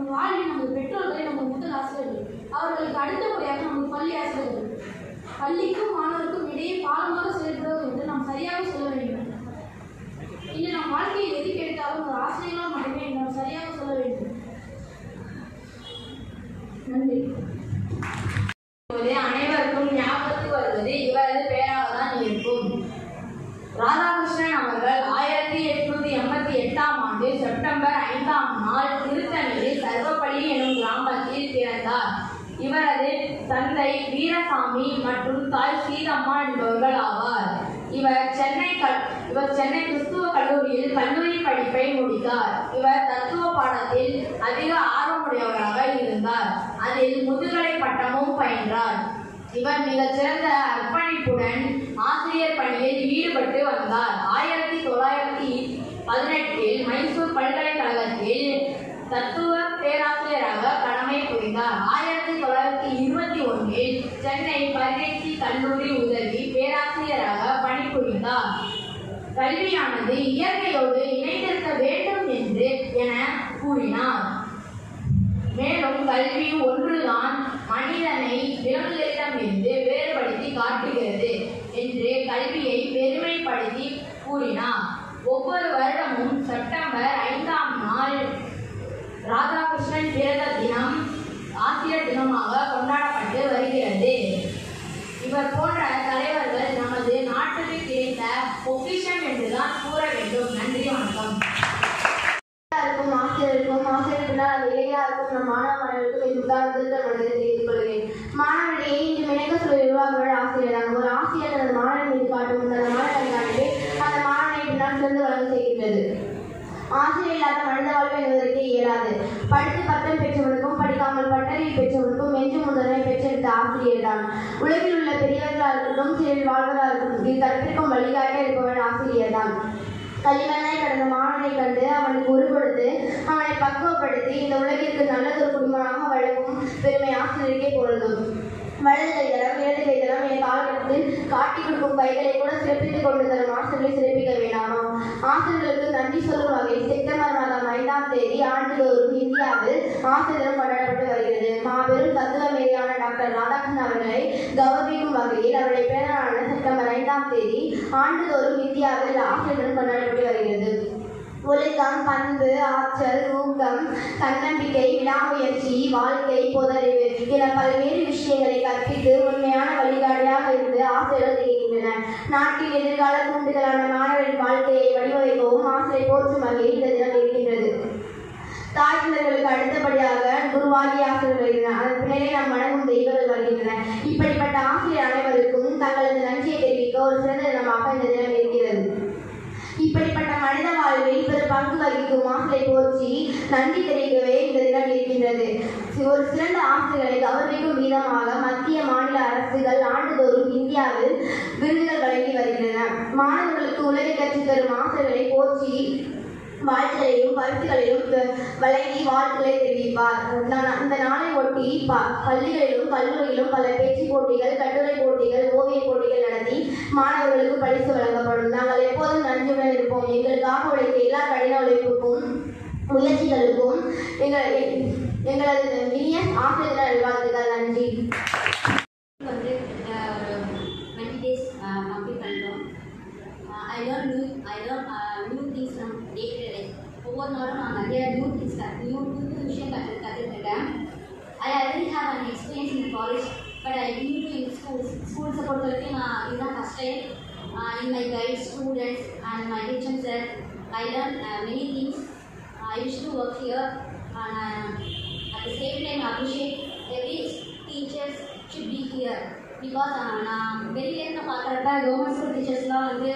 நம்ம வாழ்வில் நமது பெற்றோர்களை நம்ம முதல் ஆசிரியர்கள் அவர்களுக்கு அடுத்தபடியாக நமது பள்ளி ஆசிரியர்கள் பள்ளிக்கும் மாணவருக்கும் இடையே பாலமாக செயல்படுவது என்று நாம் சரியாக சொல்ல வேண்டும் இன்று நம் வாழ்க்கையை எது கேட்டாலும் ஒரு ஆசிரியர்களால் மட்டுமே நாம் சரியாக சொல்ல வேண்டும் நன்றி இப்போது அனைவருக்கும் ஞாபகத்துக்கு வருவது இவரது பெயராக தான் இருக்கும் ராதாகிருஷ்ணன் அவர்கள் ஆயிரத்தி எட்நூத்தி எண்பத்தி எட்டாம் ஆண்டு செப்டம்பர் ஐந்தாம் நாள் திருத்தணியில் சர்வப்பள்ளி எனும் கிராமத்தில் பிறந்தார் இவரது தந்தை வீரசாமி மற்றும் தாய் சீதம்மா என்பவர்கள் ஆவார் இவர் சென்னை கல் இவர் சென்னை கிறிஸ்துவ கல்லூரியில் கல்லூரி படிப்பை முடித்தார் இவர் தத்துவ பாடத்தில் அதிக ஆர்வமுடையவராக இருந்தார் அதில் முதுகலை பட்டமும் பயின்றார் இவர் மிகச்சிறந்த அர்ப்பணிப்புடன் ஆசிரியர் பணியில் ஈடுபட்டு வந்தார் ஆயிரத்தி தொள்ளாயிரத்தி பதினெட்டில் மைசூர் பல்கலைக்கழகத்தில் தத்துவ பேராசிரியராக கடமை புரிந்தார் ஆயிரத்தி தொள்ளாயிரத்தி இருபத்தி ஒன்றில் சென்னை பரிணேசி கல்லூரி உதவி பேராசிரியராக பணிபுரிந்தார் கல்வியானது இயற்கையோடு இணைந்திருக்க வேண்டும் என்று என கூறினார் மேலும் கல்வி ஒன்றுதான் மனிதனை விலங்குகளிடமிருந்து வேறுபடுத்தி காட்டுகிறது என்று கல்வியை பெருமைப்படுத்தி கூறினார் ஒவ்வொரு வருடமும் செப்டம்பர் ஐந்தாம் நாள் ராதாகிருஷ்ணன் பிறந்த தினம் ஆசிரியர் தினமாக கொண்டாடப்பட்டு வருகிறது இவர் போன்ற தலைவர்கள் நமது நாட்டுக்கு கிடைத்த பொக்கிஷம் என்றுதான் கூற வேண்டும் நன்றி வணக்கம் இருக்கும் ஆசிரியருக்கும் ஆசிரியர்களால் அது இளையாருக்கும் நம் மாணவ மாணவர்களுக்கும் இந்த உதாரணத்தில் மனதை தெரிவித்துக் கொள்கிறேன் மாணவர்களிடையே இன்று மினக்க சொல்ல உருவாக்குவது ஆசிரியர் தான் ஒரு ஆசிரியர் தனது மாணவன் மீது காட்டும் தனது மாணவன் காட்டி அந்த மாணவனை பின்னால் சிறந்து வளர்ந்து செய்கின்றது ஆசிரியர் இல்லாத மனித வாழ்வு என்பதற்கு இயலாது படித்து பட்டம் பெற்றவனுக்கும் படிக்காமல் பட்டறிவு பெற்றவனுக்கும் என்று முதன்மை பெற்றெடுத்த ஆசிரியர் தான் உலகில் உள்ள பெரியவர்களாக இருக்கட்டும் சிறில் வாழ்வதாக இருக்கட்டும் இது கற்பிற்கும் வழிகாட்ட இருப்பவன் ஆசிரியர் தான் களிமண்ணாய் கடந்த மாணவனை கண்டு அவனுக்கு உரு கொடுத்து அவனை பக்குவப்படுத்தி இந்த உலகிற்கு நல்லதொரு குடும்பமாக வழங்கும் பெருமை ஆசிரியருக்கே பொருந்தும் வலது கைதளம் இடது கைதளம் என காலகட்டத்தில் காட்டி கொடுக்கும் கைகளை கூட சிறப்பித்துக் கொண்டு தரும் ஆசிரியர்களை சிறப்பிக்க வேண்டாமா ஆசிரியர்களுக்கு நன்றி சொல்லும் வகையில் செப்டம்பர் மாதம் ஐந்தாம் தேதி ஆண்டுதோறும் இந்தியாவில் ஆசிரியர் தினம் கொண்டாடப்பட்டு வருகிறது மாபெரும் தத்துவ மேதையான டாக்டர் ராதாகிருஷ்ணன் அவர்களை கௌரவிக்கும் வகையில் அவருடைய பிறந்தநாளான செப்டம்பர் ஐந்தாம் தேதி ஆண்டுதோறும் இந்தியாவில் ஆசிரியர் தினம் கொண்டாடப்பட்டு வருகிறது ஒழுக்கம் பண்பு ஆற்றல் ஊக்கம் தன்னம்பிக்கை விடாமுயற்சி வாழ்க்கை பொதறிவு என பல்வேறு விஷயங்களை கற்பித்து உண்மையான வழிகாட்டியாக இருந்து ஆசிரியர்கள் திகழ்கின்றனர் நாட்டின் எதிர்கால தூண்டுதலான மாணவரின் வாழ்க்கையை வடிவமைக்கவும் ஆசிரியர் போற்றும் வகையில் இந்த தினம் இருக்கின்றது தாய் தந்தைகளுக்கு அடுத்தபடியாக குருவாகி ஆசிரியர்கள் வருகின்றனர் அதன் பின்னரே நாம் வணங்கும் தெய்வங்கள் வருகின்றன இப்படிப்பட்ட ஆசிரியர் அனைவருக்கும் தங்களது நன்றியை தெரிவிக்க ஒரு சிறந்த தினமாக இந்த தினம் இருக்கிறது இப்படிப்பட்ட மனித வாழ்வில் பெரும் பங்கு வகிக்கும் ஆசிரியை போற்றி நன்றி தெரிவிக்கவே இந்த தினம் இருக்கின்றது ஒரு சிறந்த ஆசிரியர்களை கௌரவிக்கும் விதமாக மத்திய மாநில அரசுகள் ஆண்டுதோறும் இந்தியாவில் விருதுகள் வழங்கி வருகின்றன மாணவர்களுக்கு உலகை கற்றுத் தரும் ஆசிரியர்களை போற்றி வாழ்த்துகளையும் பரிசுகளையும் பெ- வழங்கி வாழ்த்துக்களை தெரிவிப்பார் நான் இந்த நாளை ஒட்டி ப- பள்ளிகளிலும் கல்லூரியிலும் பல பேச்சு போட்டிகள் கட்டுரை போட்டிகள் ஓவிய போட்டிகள் நடத்தி மாணவர்களுக்கு பரிசு வழங்கப்படும் நாங்கள் எப்போதும் நன்றியுடன் இருப்போம் எங்களுக்காக உழைத்த எல்லா கடின உழைப்புக்கும் முயற்சிகளுக்கும் எங்கள் எங்களது இனிய ஆசிரியர் நல்வாழ்த்துக்கள் நன்றி வந்து அஹ், ஒரு டுவெண்ட்டி டேஸ் கம்ப்ளீட் பண்ணிட்டோம் I learn new I learn new things from day to day ஒவ்வொரு நாளும் நான் நிறைய நியூ திங்ஸ் நியூ புது விஷயம் கற்று கற்றுருக்கேன் I already have an experience in college but I new to in schools ஸ்கூல்ஸை பொறுத்த வரைக்கும் நான் இதுதான் first time in my guide students and my HM sir I learn many things I wish to work here at the same time appreciate every teachers should be here because நான் வெளியிலேருந்து பார்க்குறப்ப government school டீச்சர்ஸ்லாம் வந்து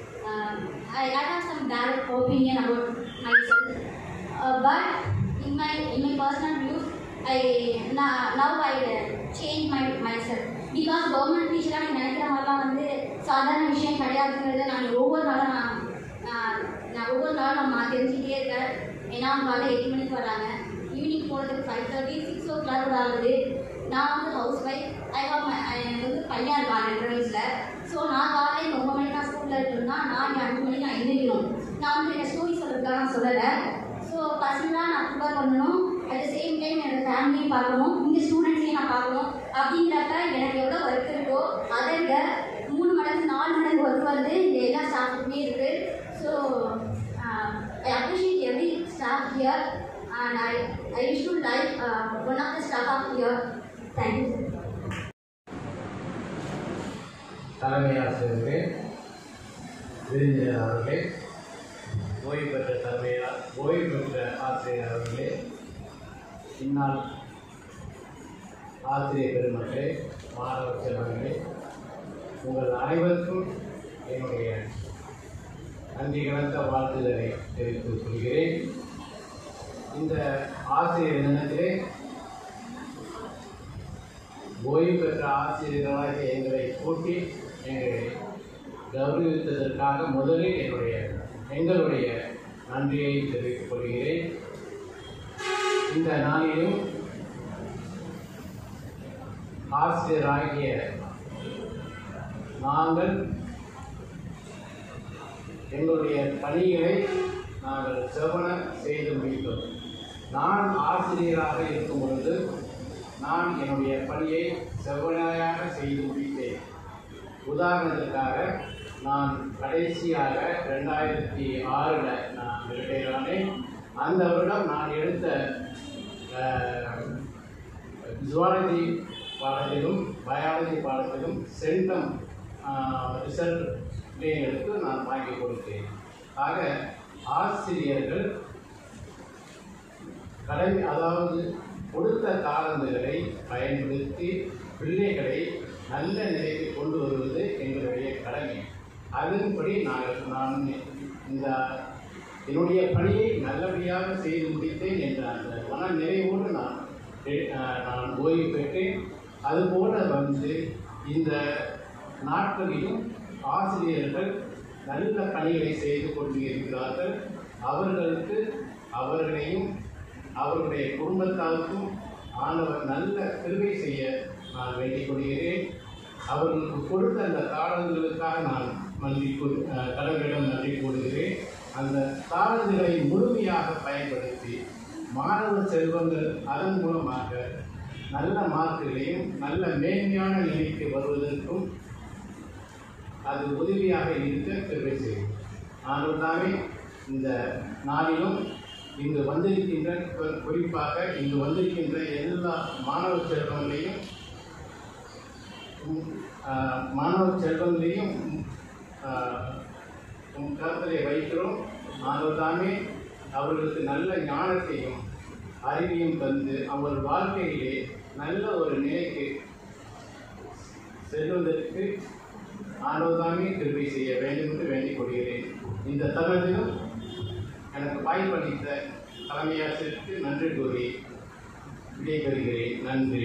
I have some bad opinion about my self but in my in my personal views I now I change my my self because government டீச்சராக நீங்கள் நினைக்கிற மாதிரிலாம் வந்து சாதாரண விஷயம் கிடையாதுங்கிறத நான் ஒவ்வொரு நாளும் நான் நான் நான் ஒவ்வொரு நாளும் நான் தெரிஞ்சுக்கிட்டே இருக்கேன் ஏன்னா அவங்க காலையில் எட்டு மணிக்கு வராங்க ஈவினிங் போகிறதுக்கு five thirty six o'clock கூட ஆகுது நான் வந்து house wife I have my எனக்கு வந்து பையன் இருக்கான் ரெண்டு வயசில் ஸோ நான் காலையில் ரொம்ப மணிக்கு நான் ஸ்கூலில் இருக்கணும்னா நான் இங்கே அஞ்சு மணிக்கு நான் எந்திரிக்கணும் நான் வந்து என் ஸ்டோரி சொல்கிறதுக்காக நான் சொல்லலை ஸோ பசங்களாம் நான் ப்ரிப்பேர் பண்ணணும் அட் த சேம் டைம் என்னோட ஃபேமிலியும் பார்க்கணும் இங்கே ஸ்டூடெண்ட்ஸையும் நான் பார்க்கணும் அப்படிங்கிறப்ப எனக்கு எவ்வளோ ஒர்க் இருக்கோ அதை விட மூணு மடங்கு நாலு மடங்கு ஒர்க் வந்து இந்த எல்லா ஸ்டாஃபுக்குமே இருக்குது so I appreciate every staff here and I I wish to like one of the staff of here thank you தலைமை ஆசிரியர்களே விருந்தினர் அவர்களே ஓய்வு பெற்ற தலைமையார் ஓய்வு பெற்ற ஆசிரியர் அவர்களே இந்நாள் ஆசிரியர் பெருமக்களே மாணவ செல்வங்களே உங்கள் அனைவருக்கும் என்னுடைய நன்றி கலந்த வாழ்த்துதலை தெரிவித்துக் கொள்கிறேன் இந்த ஆசிரியர் தினத்திலே ஓய்வு பெற்ற ஆசிரியர்களாக எங்களை கூட்டி எங்களை கௌரவித்ததற்காக முதலில் என்னுடைய எங்களுடைய நன்றியை தெரிவித்துக் கொள்கிறேன் இந்த நாளிலும் ஆசிரியராகிய நாங்கள் எங்களுடைய பணிகளை நாங்கள் செவன செய்து முடித்தோம் நான் ஆசிரியராக இருக்கும் பொழுது நான் என்னுடைய பணியை செவ்வனையாக செய்து முடித்தேன் உதாரணத்திற்காக நான் கடைசியாக ரெண்டாயிரத்தி ஆறில் நான் ரிட்டையர் ஆனேன் அந்த வருடம் நான் எடுத்த ஜுவாலஜி பாடத்திலும் பயாலஜி பாடத்திலும் சென்டம் ரிசல்ட் எடுத்து நான் வாங்கி கொடுத்தேன் ஆக ஆசிரியர்கள் கடமை அதாவது கொடுத்த தாளந்துகளை பயன்படுத்தி பிள்ளைகளை நல்ல நிலைக்கு கொண்டு வருவது எங்களுடைய கடமை அதன்படி நாங்கள் நான் இந்த என்னுடைய பணியை நல்லபடியாக செய்து முடித்தேன் என்ற அந்த மன நிறைவோடு நான் எ- அஹ் நான் ஓய்வு பெற்றேன் அதுபோல வந்து இந்த நாட்களிலும் ஆசிரியர்கள் நல்ல பணிகளை செய்து கொண்டு இருக்கிறார்கள் அவர்களுக்கு அவர்களையும் அவருடைய குடும்பத்தாருக்கும் ஆண்டவர் நல்ல கிருபை செய்ய நான் வேண்டிக் கொள்கிறேன் அவர்களுக்கு கொடுத்த அந்த தாளங்களுக்காக நான் நன்றி கூறு அஹ் கடவுளிடம் நன்றி கூறுகிறேன் அந்த தாளங்களை முழுமையாக பயன்படுத்தி மாணவ செல்வங்கள் அதன் மூலமாக நல்ல மார்க்குகளையும் நல்ல மேன்மையான நிலைக்கு வருவதற்கும் அது உதவியாக இருக்க கிருபை செய்யும் ஆனால் தானே இந்த நாளிலும் இங்கு வந்திருக்கின்ற குறி- குறிப்பாக இங்கு வந்திருக்கின்ற எல்லா மாணவ செல்வங்களையும் உம், ஆஹ், மாணவ செல்வங்களையும் உம், ஆஹ், உம் கருத்திலே வைக்கிறோம் ஆனால் தாமே அவர்களுக்கு நல்ல ஞானத்தையும் அறிவையும் தந்து அவர் வாழ்க்கையிலே நல்ல ஒரு நிலைக்கு செல்வதற்கு ஆண்டவர்தாமே கிருபை செய்ய வேண்டும் என்று வேண்டிக் கொள்கிறேன் இந்த தருணத்திலும் எனக்கு வாய்ப்பளித்த தலைமையாசிரியருக்கு நன்றி கூறி விடைபெறுகிறேன் நன்றி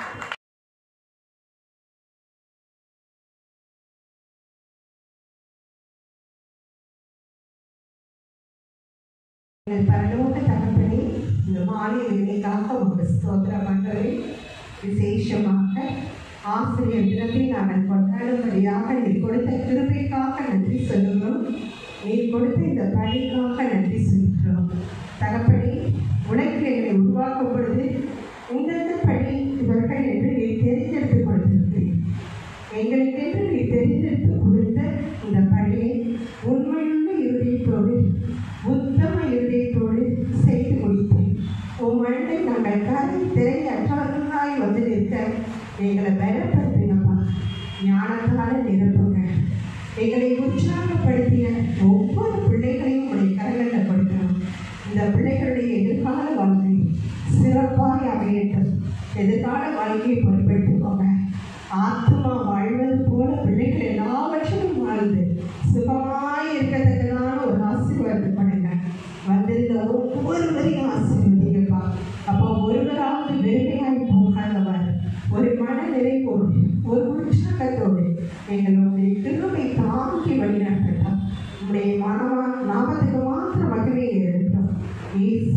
எங்கள் பரலோக தகப்பனே இந்த மாலை வேலைக்காக உங்கள் ஸ்தோத்திரம் பண்ணுறேன் விசேஷமாக ஆசிரியர் தினத்தை நாங்கள் கொண்டாடும்படியாக நீர் கொடுத்த கிருபைக்காக நன்றி சொல்லுகிறோம் நீர் கொடுத்த இந்த பணிக்காக நன்றி சொல்கிறோம் தகப்பனே உனக்கு எங்களை உருவாக்கும் பொழுது உங்களுக்கு பணி இவர்கள் என்று நீ தெரிந்தெடுத்து கொடுத்திருக்கிறீர் எங்களுக்கென்று நீ தெரிந்தெடுத்து கொடுத்த இந்த பணியை உண்மையுள்ள இருதயத்தோடு உத்தம இருதயத்தோடு செய்து முடித்தேன் உம்மண்டை நாங்கள் கரை திரை அற்றவர்களாய் வந்து நிற்க எங்களை பலப்படுத்தினப்பா ஞானத்தால நிரப்புங்க எங்களை உற்சாகப்படுத்திய ஒவ்வொரு பிள்ளைகளையும் உடைய கரங்களில் கொடுக்கிறோம் இந்த பிள்ளைகளுடைய எதிர்கால வாழ்க்கை சிறப்பாக அமையட்டும் எதிர்கால வாழ்க்கையை பொறுப்பெடுத்துக்கோங்க ஆத்மா வாழ்வது போல பிள்ளைகள் எல்லாவற்றிலும் வாழ்ந்து சுகமாய் இருக்கத்தக்கதான ஒரு ஆசீர்வாதம் பண்ணுங்க வந்திருந்த ஒவ்வொருவரையும் ஆசீர்வதிங்கப்பா அப்போ ஒருவராவது வெறுமையாய் போகாதவர் ஒரு மன நிறைவோடு ஒரு உற்சாகத்தோடு எங்களுடைய திருமை தாங்கி வழிநடத்தட்டும் உங்களுடைய மனமா நாமத்துக்கு மாத்திரம் மகிமையை எடுத்தோம் இயேசு